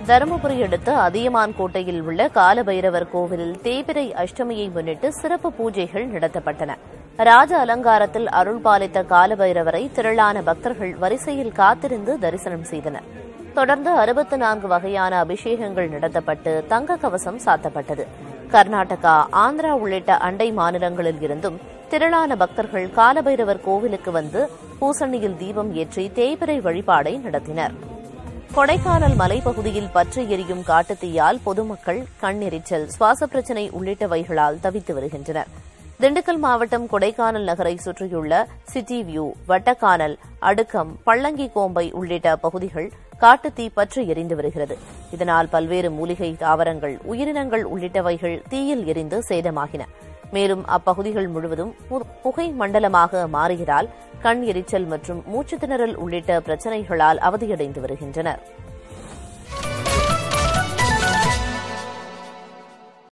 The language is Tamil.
தருமபுரி அடுத்த அதியமான் கோட்டையில் உள்ள காலபைரவர் கோவிலில் தேய்பிரை அஷ்டமியை முன்னிட்டு சிறப்பு பூஜைகள் நடத்தப்பட்டன ராஜ அலங்காரத்தில் அருள் பாலித்த காலபைரவரை திரளான பக்தர்கள் வரிசையில் காத்திருந்து தரிசனம் செய்தனர் தொடர்ந்து அறுபத்து நான்கு வகையான அபிஷேகங்கள் நடத்தப்பட்டு தங்க கவசம் சாத்தப்பட்டது கர்நாடகா ஆந்திரா உள்ளிட்ட அண்டை மாநிலங்களில் இருந்தும் திரளான பக்தர்கள் காலபைரவர் கோவிலுக்கு வந்து பூசணியில் தீபம் ஏற்றி தேய்பிரை வழிபாடை நடத்தினர் கொடைக்கானல் மலைப்பகுதியில் பற்றி எரியும் காட்டுத்தீயால் பொதுமக்கள் கண்ணெரிச்சல் சுவாச பிரச்சினை உள்ளிட்டவைகளால் தவித்து வருகின்றனர் திண்டுக்கல் மாவட்டம் கொடைக்கானல் நகரை சுற்றியுள்ள சிட்டி வியூ வட்டக்கானல் அடுக்கம் பள்ளங்கி கோம்பை உள்ளிட்ட பகுதிகள் காட்டுத்தீ பற்றி எரிந்து வருகிறது இதனால் பல்வேறு மூலிகை தாவரங்கள் உயிரினங்கள் உள்ளிட்டவைகள் தீயில் எரிந்து சேதமாகின மேலும் அப்பகுதிகள் முழுவதும் பு- புகை மண்டலமாக மாறியதால் கண் எரிச்சல் மற்றும் மூச்சுத் திணறல் உள்ளிட்ட பிரச்சினைகளால் அவதியடைந்து வருகின்றனர்